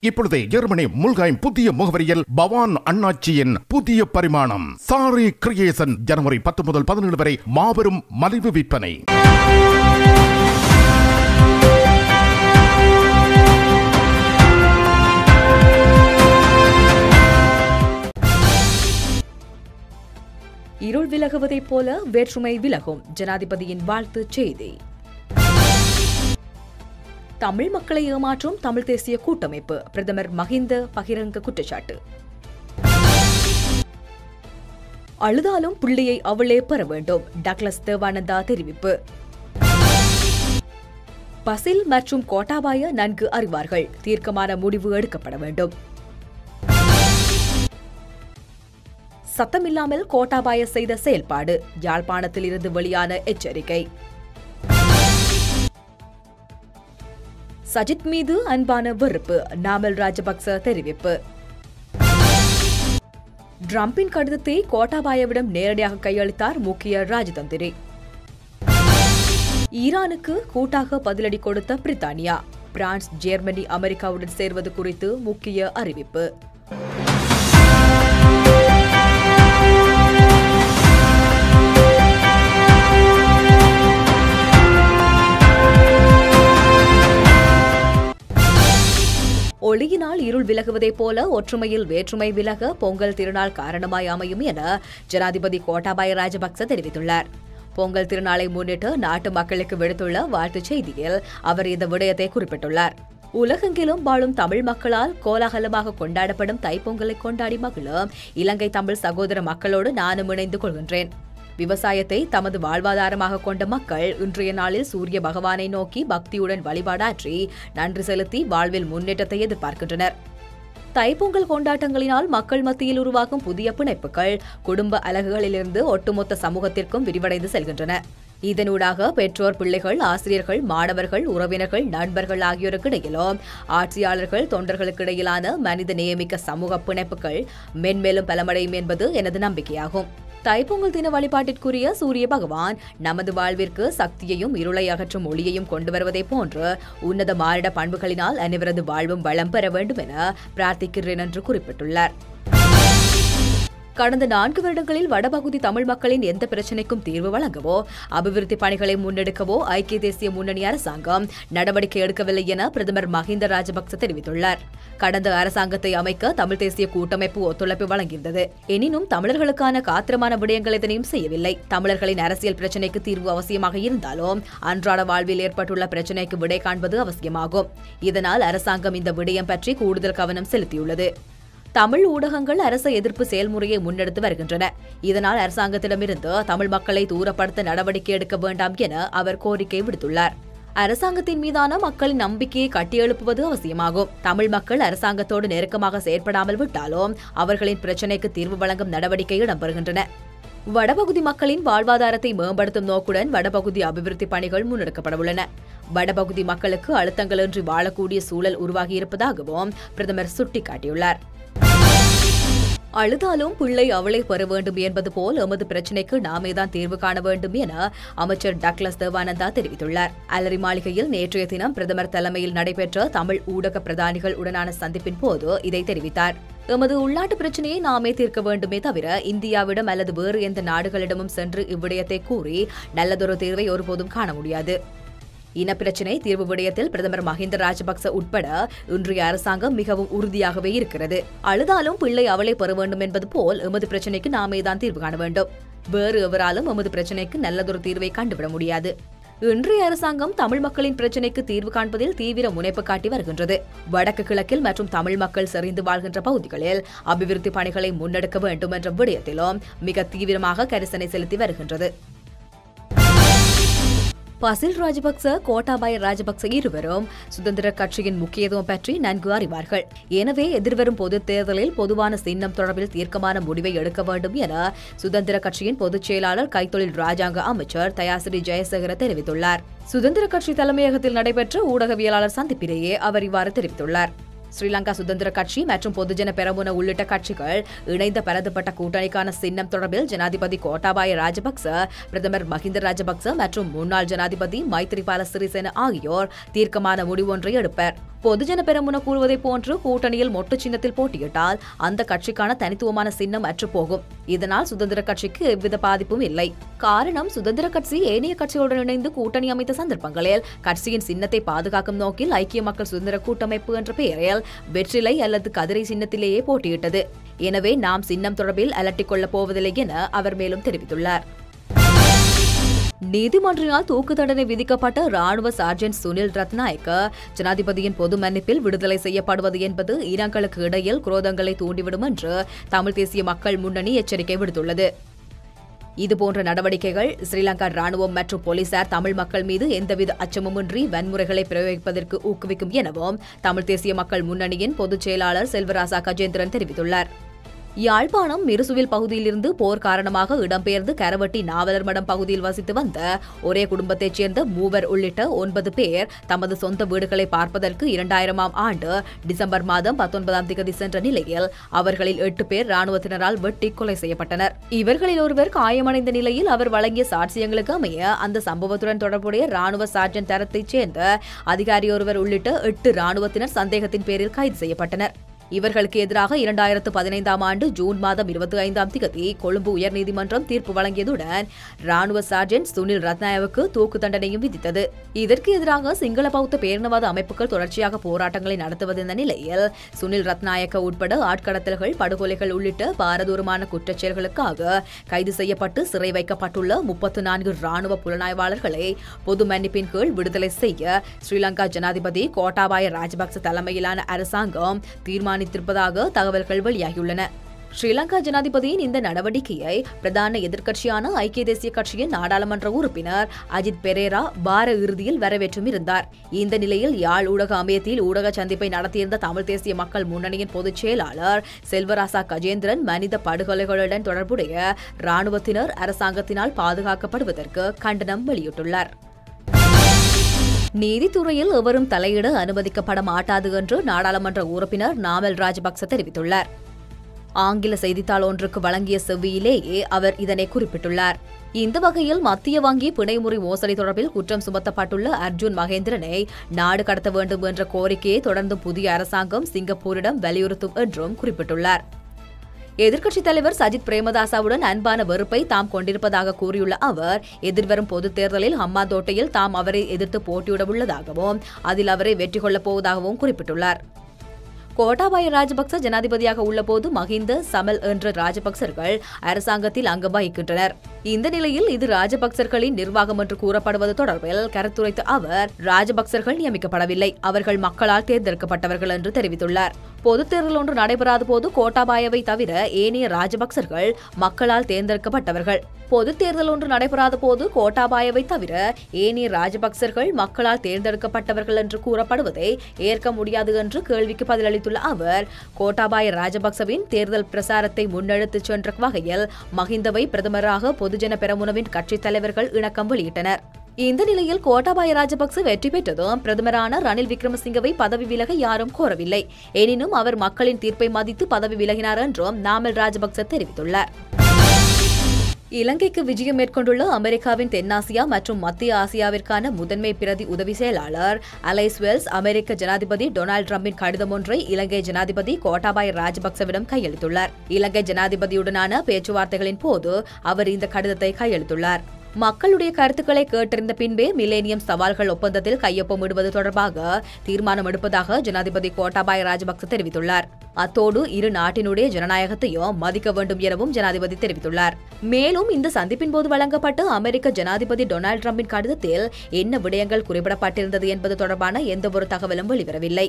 இப்பொழுது ஜெர்மனி முல்காயம் புதிய முகவரியில் பவான் அண்ணாச்சியின் புதிய பரிமாணம் சாரி கிரியேஷன் ஜனவரி பத்து முதல் பதினேழு வரை மாபெரும் மலிவு விற்பனை இருள் விலகுவதைப் போல வேற்றுமை விலகும் ஜனாதிபதியின் வாழ்த்துச் செய்தி தமிழ் மக்களை ஏமாற்றும் தமிழ் தேசிய கூட்டமைப்பு பிரதமர் மஹிந்த பகிரங்க குற்றச்சாட்டு அழுதாலும் புள்ளியை அவளே பெற வேண்டும் டக்ளஸ் தேவானந்தா தெரிவிப்பு பசில் மற்றும் கோட்டாபாய நன்கு அறிவார்கள் தீர்க்கமான முடிவு எடுக்கப்பட வேண்டும் சத்தமில்லாமல் கோட்டாபாய செய்த செயல்பாடு யாழ்ப்பாணத்தில் இருந்து வெளியான எச்சரிக்கை சஜித் மீது அன்பான வெறுப்பு நாமல் ராஜபக்ச தெரிவிப்பு ட்ரம்பின் கடிதத்தை கோட்டாபாயவிடம் நேரடியாக கையளித்தார் முக்கிய ராஜதந்திரி ஈரானுக்கு கூட்டாக பதிலடி கொடுத்த பிரித்தானியா பிரான்ஸ் ஜெர்மனி அமெரிக்காவுடன் சேர்வது குறித்து முக்கிய அறிவிப்பு ஒளியினால் இருள் விலகுவதைப் போல ஒற்றுமையில் வேற்றுமை விலக பொங்கல் திருநாள் காரணமாய் அமையும் என ஜனாதிபதி கோட்டாபாய ராஜபக்ச தெரிவித்துள்ளார் பொங்கல் திருநாளை முன்னிட்டு நாட்டு மக்களுக்கு விடுத்துள்ள வாழ்த்துச் செய்தியில் அவர் இந்த விடயத்தை குறிப்பிட்டுள்ளார் உலகெங்கிலும் வாழும் தமிழ் மக்களால் கோலாகலமாக கொண்டாடப்படும் தைப்பொங்கலை கொண்டாடி மகிழும் இலங்கை தமிழ் சகோதர மக்களோடு நானும் இணைந்து கொள்கின்றேன் விவசாயத்தை தமது வாழ்வாதாரமாக கொண்ட மக்கள் இன்றைய நாளில் சூரிய பகவானை நோக்கி பக்தியுடன் வழிபாடாற்றி நன்றி செலுத்தி வாழ்வில் முன்னேற்றத்தை எதிர்பார்க்கின்றனர் தைப்பொங்கல் கொண்டாட்டங்களினால் மக்கள் மத்தியில் உருவாகும் புதிய பிணைப்புகள் குடும்ப அலகுகளிலிருந்து ஒட்டுமொத்த சமூகத்திற்கும் விரிவடைந்து செல்கின்றன இதனூடாக பெற்றோர் பிள்ளைகள் ஆசிரியர்கள் மாணவர்கள் உறவினர்கள் நண்பர்கள் ஆகியோருக்கு இடையிலும் ஆட்சியாளர்கள் தொண்டர்களுக்கு இடையிலான மனித நியமிக்க சமூக பிணைப்புகள் மென்மேலும் பலமடையும் என்பது எனது நம்பிக்கையாகும் தைப்பொங்கல் தின வழிபாட்டிற்குரிய சூரிய பகவான் நமது வாழ்விற்கு சக்தியையும் இருளை அகற்றும் ஒளியையும் கொண்டு வருவதைப் போன்று உன்னத மானிட பண்புகளினால் அனைவரது வாழ்வும் வளம் பெற வேண்டும் என பிரார்த்திக்கிறேன் என்று குறிப்பிட்டுள்ளார் கடந்த நான்கு வருடங்களில் வடபகுதி தமிழ் மக்களின் எந்த பிரச்சினைக்கும் தீர்வு வழங்கவோ அபிவிருத்தி பணிகளை முன்னெடுக்கவோ ஐக்கிய தேசிய முன்னணி அரசாங்கம் நடவடிக்கை எடுக்கவில்லை என பிரதமர் மஹிந்த ராஜபக்ச தெரிவித்துள்ளார் கடந்த அரசாங்கத்தை அமைக்க தமிழ் தேசிய கூட்டமைப்பு ஒத்துழைப்பு வழங்கியிருந்தது எனினும் தமிழர்களுக்கான காத்திரமான விடயங்கள் எதனையும் செய்யவில்லை தமிழர்களின் அரசியல் பிரச்சினைக்கு தீர்வு அவசியமாக இருந்தாலும் அன்றாட வாழ்வில் ஏற்பட்டுள்ள பிரச்சினைக்கு விடை காண்பது அவசியமாகும் இதனால் அரசாங்கம் இந்த விடயம் பற்றி கூடுதல் கவனம் செலுத்தியுள்ளது தமிழ் ஊடகங்கள் அரச எதிர்ப்பு செயல்முறையை முன்னெடுத்து வருகின்றன இதனால் அரசாங்கத்திடமிருந்து தமிழ் மக்களை தூரப்படுத்த நடவடிக்கை எடுக்க வேண்டாம் என அவர் கோரிக்கை விடுத்துள்ளார் அரசாங்கத்தின் மீதான மக்களின் நம்பிக்கையை கட்டியெழுப்புவது அவசியமாகும் தமிழ் மக்கள் அரசாங்கத்தோடு நெருக்கமாக செயற்படாமல் விட்டாலும் அவர்களின் பிரச்சினைக்கு தீர்வு வழங்கும் நடவடிக்கை இடம்பெறுகின்றன வடபகுதி மக்களின் வாழ்வாதாரத்தை மேம்படுத்தும் நோக்குடன் வடபகுதி அபிவிருத்தி பணிகள் முன்னெடுக்கப்படவுள்ளன வடபகுதி மக்களுக்கு அழுத்தங்களின்றி வாழக்கூடிய சூழல் உருவாகியிருப்பதாகவும் பிரதமர் சுட்டிக்காட்டியுள்ளார் அழுதாலும் பிள்ளை அவளை பெற வேண்டும் என்பது போல் எமது பிரச்சினைக்கு நாமேதான் தீர்வு காண வேண்டும் என அமைச்சர் டக்ளஸ் தேவானந்தா தெரிவித்துள்ளார் அலரி மாளிகையில் நேற்றைய தினம் பிரதமர் தலைமையில் நடைபெற்ற தமிழ் ஊடக பிரதானிகள் உடனான சந்திப்பின் போது இதை தெரிவித்தார் எமது உள்நாட்டு பிரச்சனையை நாமே தீர்க்க வேண்டுமே தவிர இந்தியாவிடம் அல்லது வேறு எந்த நாடுகளிடமும் சென்று இவ்விடயத்தை கூறி நல்லதொரு தீர்வை ஒருபோதும் காண முடியாது இனப்பிரச்சினை தீர்வு விடயத்தில் பிரதமர் மஹிந்த ராஜபக்ச உட்பட இன்றைய அரசாங்கம் மிகவும் உறுதியாகவே இருக்கிறது அழுதாலும் பிள்ளை அவளை பெற வேண்டும் என்பது போல் எமது பிரச்சினைக்கு நாமேதான் தீர்வு காண வேண்டும் வேறு எவராலும் எமது பிரச்சினைக்கு நல்லதொரு தீர்வை கண்டுவிட முடியாது இன்றைய அரசாங்கம் தமிழ் மக்களின் பிரச்சினைக்கு தீர்வு காண்பதில் தீவிர முனைப்பு காட்டி வருகின்றது வடக்கு கிழக்கில் மற்றும் தமிழ் மக்கள் செறிந்து வாழ்கின்ற பகுதிகளில் அபிவிருத்தி பணிகளை முன்னெடுக்க வேண்டும் என்ற விடயத்திலும் மிக தீவிரமாக கரிசனை செலுத்தி வருகின்றது பசில் ராஜபக்ச கோட்டாபாய ராஜபக்ச இருவரும் சுதந்திர கட்சியின் முக்கியத்துவம் பற்றி நன்கு அறிவார்கள் எனவே எதிர்வரும் பொதுத் தேர்தலில் பொதுவான சின்னம் தொடர்பில் தீர்க்கமான முடிவை எடுக்க வேண்டும் என சுதந்திர கட்சியின் பொதுச் செயலாளர் கைத்தொழில் ராஜாங்க அமைச்சர் தயாசிரி ஜெயசேகர தெரிவித்துள்ளார் சுதந்திர கட்சி தலைமையகத்தில் நடைபெற்ற ஊடகவியலாளர் சந்திப்பிலேயே அவர் இவ்வாறு தெரிவித்துள்ளார் ஸ்ரீலங்கா சுதந்திர கட்சி மற்றும் பொதுஜன பெரமுன உள்ளிட்ட கட்சிகள் இணைந்த பலதுபட்ட கூட்டணிக்கான சின்னம் தொடர்பில் ஜனாதிபதி கோட்டாபாய ராஜபக்ச பிரதமர் மஹிந்த ராஜபக்ச மற்றும் முன்னாள் ஜனாதிபதி மைத்ரிபால சிறிசேன ஆகியோர் தீர்க்கமான முடிவொன்றை எடுப்பர் பொதுஜன பெரமுன கூறுவதை போன்று கூட்டணியில் மொட்டு சின்னத்தில் போட்டியிட்டால் அந்த கட்சிக்கான தனித்துவமான சின்னம் அற்றுப்போகும் இதனால் சுதந்திர கட்சிக்கு எவ்வித பாதிப்பும் இல்லை காரணம் சுதந்திர கட்சி ஏனைய கட்சிகளுடன் இணைந்து கூட்டணி அமைத்த சந்தர்ப்பங்களில் கட்சியின் சின்னத்தை பாதுகாக்கும் நோக்கில் ஐக்கிய மக்கள் சுதந்திர கூட்டமைப்பு என்ற பெயரில் வெற்றிலை அல்லது கதிரை சின்னத்திலேயே போட்டியிட்டது எனவே நாம் சின்னம் தொடர்பில் அலட்டிக் கொள்ளப் போவதில்லை என அவர் மேலும் தெரிவித்துள்ளார் நீதிமன்றினால் தூக்கு தண்டனை விதிக்கப்பட்ட ராணுவ சார்ஜென்ட் சுனில் ரத்நாயக்க ஜனாதிபதியின் பொது மன்னிப்பில் விடுதலை செய்யப்படுவது என்பது ஈரான்களுக்கு இடையில் குரோதங்களை தூண்டிவிடும் என்று தமிழ் தேசிய மக்கள் முன்னணி எச்சரிக்கை விடுத்துள்ளது இதுபோன்ற நடவடிக்கைகள் ஸ்ரீலங்கா ராணுவம் மற்றும் போலீசார் தமிழ் மக்கள் மீது எந்தவித அச்சமுமின்றி வன்முறைகளை பிரயோகிப்பதற்கு ஊக்குவிக்கும் எனவும் தமிழ் தேசிய மக்கள் முன்னணியின் பொதுச் செயலாளர் செல்வராசா கஜேந்திரன் தெரிவித்துள்ளார் யாழ்ப்பாணம் மிருசுவில் பகுதியிலிருந்து போர் காரணமாக இடம்பெயர்ந்து கரவட்டி நாவலர் மடம் பகுதியில் வசித்து வந்த ஒரே குடும்பத்தைச் சேர்ந்த மூவர் உள்ளிட்ட ஒன்பது பேர் தமது சொந்த வீடுகளை பார்ப்பதற்கு இரண்டாயிரமாம் ஆண்டு டிசம்பர் மாதம் பத்தொன்பதாம் திகதி சென்ற நிலையில் அவர்களில் எட்டு பேர் ராணுவத்தினரால் வெட்டி கொலை செய்யப்பட்டனர் இவர்களில் ஒருவர் காயமடைந்த நிலையில் அவர் வழங்கிய சாட்சியங்களுக்கு அமைய அந்த சம்பவத்துடன் தொடர்புடைய ராணுவ சார்ஜன் தரத்தைச் சேர்ந்த அதிகாரியொருவர் உள்ளிட்ட எட்டு ராணுவத்தினர் சந்தேகத்தின் பேரில் கைது செய்யப்பட்டனர் இவர்களுக்கு எதிராக இரண்டாயிரத்து பதினைந்தாம் ஆண்டு ஜூன் மாதம் இருபத்தி ஐந்தாம் திகதி கொழும்பு உயர்நீதிமன்றம் தீர்ப்பு வழங்கியதுடன் ராணுவ சார்ஜென்ட் சுனில் ரத்னாயவுக்கு தூக்கு தண்டனையும் விதித்தது இதற்கு எதிராக சிங்கள பௌத்த பேரினவாத அமைப்புகள் தொடர்ச்சியாக போராட்டங்களை நடத்துவதென்ற நிலையில் சுனில் ரத்நாயக்க உட்பட ஆட்கடத்தல்கள் படுகொலைகள் உள்ளிட்ட பாரதூரமான குற்றச்செயல்களுக்காக கைது செய்யப்பட்டு சிறை வைக்கப்பட்டுள்ள முப்பத்து நான்கு ராணுவ புலனாய்வாளர்களை பொது மன்னிப்பின் கீழ் விடுதலை செய்ய ஸ்ரீலங்கா ஜனாதிபதி கோட்டாபாய ராஜபக்ச தலைமையிலான அரசாங்கம் தீர்மானித்திருப்பதாக தகவல்கள் வெளியாகியுள்ளன ஸ்ரீலங்கா ஜனாதிபதியின் இந்த நடவடிக்கையை பிரதான எதிர்க்கட்சியான ஐக்கிய தேசிய கட்சியின் நாடாளுமன்ற உறுப்பினர் அஜித் பெரேரா வார இறுதியில் வரவேற்றும் இருந்தார் இந்த நிலையில் யாழ் ஊடக அமையத்தில் ஊடக சந்திப்பை நடத்தியிருந்த தமிழ் தேசிய மக்கள் முன்னணியின் பொதுச் செயலாளர் செல்வராசா கஜேந்திரன் மனித படுகொலைகளுடன் தொடர்புடைய ராணுவத்தினர் அரசாங்கத்தினால் பாதுகாக்கப்படுவதற்கு கண்டனம் வெளியிட்டுள்ளார் நீதித்துறையில் எவரும் தலையிட அனுமதிக்கப்பட மாட்டாது என்று நாடாளுமன்ற உறுப்பினர் நாமல் ராஜபக்ச தெரிவித்துள்ளார் ஆங்கில செய்தித்தாள் ஒன்றுக்கு வழங்கிய செவ்வியிலேயே அவர் இதனை குறிப்பிட்டுள்ளார் இந்த வகையில் மத்திய வங்கி பிணைமுறை மோசடி தொடர்பில் குற்றம் சுமத்தப்பட்டுள்ள அர்ஜுன் மகேந்திரனை நாடு கடத்த வேண்டும் என்ற கோரிக்கையை தொடர்ந்து புதிய அரசாங்கம் சிங்கப்பூரிடம் வலியுறுத்தும் என்றும் குறிப்பிட்டுள்ளார் எதிர்க்கட்சித் தலைவர் சஜித் பிரேமதாசாவுடன் அன்பான வெறுப்பை தாம் கொண்டிருப்பதாக கூறியுள்ள அவர் எதிர்வரும் பொதுத் தேர்தலில் ஹம்மாந்தோட்டையில் தாம் அவரை எதிர்த்து போட்டியிட உள்ளதாகவும் அதில் அவரை வெற்றி கொள்ளப் போவதாகவும் குறிப்பிட்டுள்ளார் கோட்டாபாய ராஜபக்ச ஜனாதிபதியாக உள்ளபோது மஹிந்த சமல் என்ற ராஜபக்சர்கள் அரசாங்கத்தில் அங்கம் வகிக்கின்றனர் இந்த நிலையில் இது ராஜபக்சர்களின் நிர்வாகம் என்று கூறப்படுவது தொடர்பில் கருத்துரைத்த அவர் ராஜபக்சர்கள் நியமிக்கப்படவில்லை அவர்கள் மக்களால் தேர்ந்தெடுக்கப்பட்டவர்கள் என்று தெரிவித்துள்ளார் பொதுத் தேர்தல் ஒன்று நடைபெறாத போது கோட்டாபாயவை தவிர ஏனைய ராஜபக்சர்கள் மக்களால் தேர்ந்தெடுக்கப்பட்டவர்கள் பொதுத் தேர்தல் ஒன்று நடைபெறாத போது கோட்டாபாயவை தவிர ஏனைய ராஜபக்சர்கள் மக்களால் தேர்ந்தெடுக்கப்பட்டவர்கள் என்று கூறப்படுவதை ஏற்க முடியாது என்று கேள்விக்கு பதிலளித்துள்ள அவர் கோட்டாபாய ராஜபக்சவின் தேர்தல் பிரசாரத்தை முன்னெடுத்துச் சென்ற வகையில் மஹிந்தவை பிரதமராக பொதுஜன பெரமுனவின் கட்சித் தலைவர்கள் இணக்கம் வெளியிட்டனர் இந்த நிலையில் கோட்டாபாய ராஜபக்ச வெற்றி பெற்றதும் பிரதமரான ரணில் விக்ரமசிங்கவை பதவி விலக யாரும் கோரவில்லை எனினும் அவர் மக்களின் தீர்ப்பை மதித்து பதவி விலகினார் என்றும் நாமல் ராஜபக்ச தெரிவித்துள்ளார் இலங்கைக்கு விஜயம் மேற்கொண்டுள்ள அமெரிக்காவின் தென்னாசியா மற்றும் மத்திய ஆசியாவிற்கான முதன்மை பிரதி உதவி செயலாளர் அலைஸ் வெல்ஸ் அமெரிக்க ஜனாதிபதி டொனால்டு டிரம்பின் கடிதம் ஒன்றை இலங்கை ஜனாதிபதி கோட்டாபாய ராஜபக்சவிடம் கையளித்துள்ளார் இலங்கை ஜனாதிபதியுடனான பேச்சுவார்த்தைகளின் போது அவர் இந்த கடிதத்தை கையளித்துள்ளார் மக்களுடைய கருத்துக்களை கேட்டறிந்த பின்பே மில்லேனியம் சவால்கள் ஒப்பந்தத்தில் கையொப்பமிடுவது தொடர்பாக தீர்மானம் எடுப்பதாக ஜனாதிபதி கோட்டாபாய ராஜபக்ச தெரிவித்துள்ளார் அத்தோடு இரு நாட்டினுடைய ஜனநாயகத்தையும் மதிக்க வேண்டும் எனவும் ஜனாதிபதி தெரிவித்துள்ளார் மேலும் இந்த சந்திப்பின் போது வழங்கப்பட்ட அமெரிக்க ஜனாதிபதி டொனால்டு டிரம்பின் கடிதத்தில் என்ன விடயங்கள் குறிப்பிடப்பட்டிருந்தது என்பது தொடர்பான எந்தவொரு தகவலும் வெளிவரவில்லை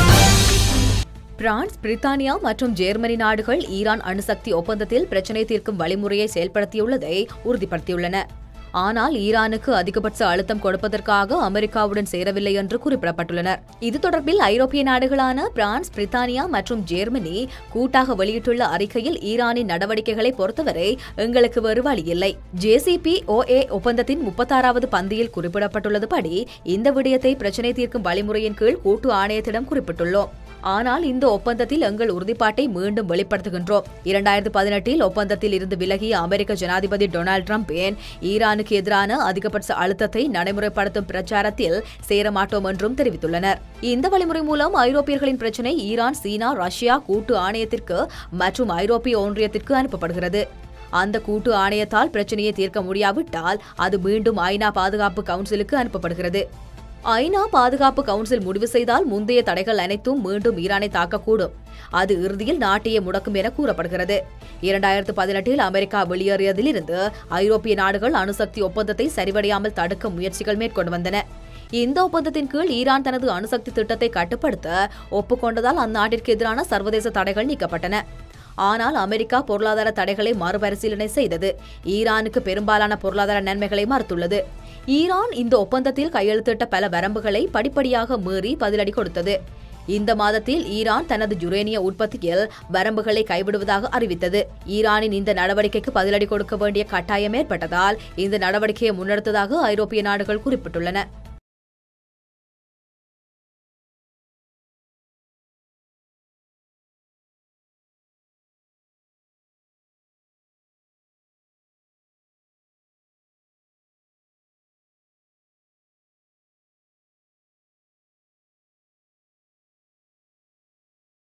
பிரான்ஸ் பிரித்தானியா மற்றும் ஜெர்மனி நாடுகள் ஈரான் அணுசக்தி ஒப்பந்தத்தில் பிரச்சினை தீர்க்கும் வழிமுறையை செயல்படுத்தியுள்ளதை உறுதிப்படுத்தியுள்ளன ஆனால் ஈரானுக்கு அதிகபட்ச அழுத்தம் கொடுப்பதற்காக அமெரிக்காவுடன் சேரவில்லை என்று குறிப்பிடப்பட்டுள்ளனர் இது தொடர்பில் ஐரோப்பிய நாடுகளான பிரான்ஸ் பிரித்தானியா மற்றும் ஜெர்மனி கூட்டாக வெளியிட்டுள்ள அறிக்கையில் ஈரானின் நடவடிக்கைகளை பொறுத்தவரை எங்களுக்கு வேறு வழியில்லை ஜேசிபி ஓஏ ஒப்பந்தத்தின் முப்பத்தாறாவது பந்தியில் குறிப்பிடப்பட்டுள்ளதுபடி இந்த விடயத்தை பிரச்சினை தீர்க்கும் வழிமுறையின் கீழ் கூட்டு ஆணையத்திடம் குறிப்பிட்டுள்ளோம் ஆனால் இந்த ஒப்பந்தத்தில் எங்கள் உறுதிப்பாட்டை மீண்டும் வெளிப்படுத்துகின்றோம் இரண்டாயிரத்து பதினெட்டில் ஒப்பந்தத்தில் இருந்து விலகிய அமெரிக்க ஜனாதிபதி டொனால்டு டிரம்ப் ஏன் ஈரானுக்கு எதிரான அதிகபட்ச அழுத்தத்தை நடைமுறைப்படுத்தும் பிரச்சாரத்தில் சேரமாட்டோம் என்றும் தெரிவித்துள்ளனர் இந்த வழிமுறை மூலம் ஐரோப்பியர்களின் பிரச்சினை ஈரான் சீனா ரஷ்யா கூட்டு ஆணையத்திற்கு மற்றும் ஐரோப்பிய ஒன்றியத்திற்கு அனுப்பப்படுகிறது அந்த கூட்டு ஆணையத்தால் பிரச்சனையை தீர்க்க முடியாவிட்டால் அது மீண்டும் ஐநா பாதுகாப்பு கவுன்சிலுக்கு அனுப்பப்படுகிறது ஐநா பாதுகாப்பு கவுன்சில் முடிவு செய்தால் முந்தைய தடைகள் அனைத்தும் மீண்டும் ஈரானை தாக்கக்கூடும் அது இறுதியில் நாட்டையே முடக்கும் என கூறப்படுகிறது இரண்டாயிரத்து பதினெட்டில் அமெரிக்கா வெளியேறியதிலிருந்து ஐரோப்பிய நாடுகள் அணுசக்தி ஒப்பந்தத்தை சரிவடையாமல் தடுக்க முயற்சிகள் மேற்கொண்டு வந்தன இந்த ஒப்பந்தத்தின் கீழ் ஈரான் தனது அணுசக்தி திட்டத்தை கட்டுப்படுத்த ஒப்புக்கொண்டதால் அந்நாட்டிற்கு எதிரான சர்வதேச தடைகள் நீக்கப்பட்டன ஆனால் அமெரிக்கா பொருளாதார தடைகளை மறுபரிசீலனை செய்தது ஈரானுக்கு பெரும்பாலான பொருளாதார நன்மைகளை மறுத்துள்ளது ஈரான் இந்த ஒப்பந்தத்தில் கையெழுத்திட்ட பல வரம்புகளை படிப்படியாக மீறி பதிலடி கொடுத்தது இந்த மாதத்தில் ஈரான் தனது யுரேனிய உற்பத்தியில் வரம்புகளை கைவிடுவதாக அறிவித்தது ஈரானின் இந்த நடவடிக்கைக்கு பதிலடி கொடுக்க வேண்டிய கட்டாயம் ஏற்பட்டதால் இந்த நடவடிக்கையை முன்னெடுத்ததாக ஐரோப்பிய நாடுகள் குறிப்பிட்டுள்ளன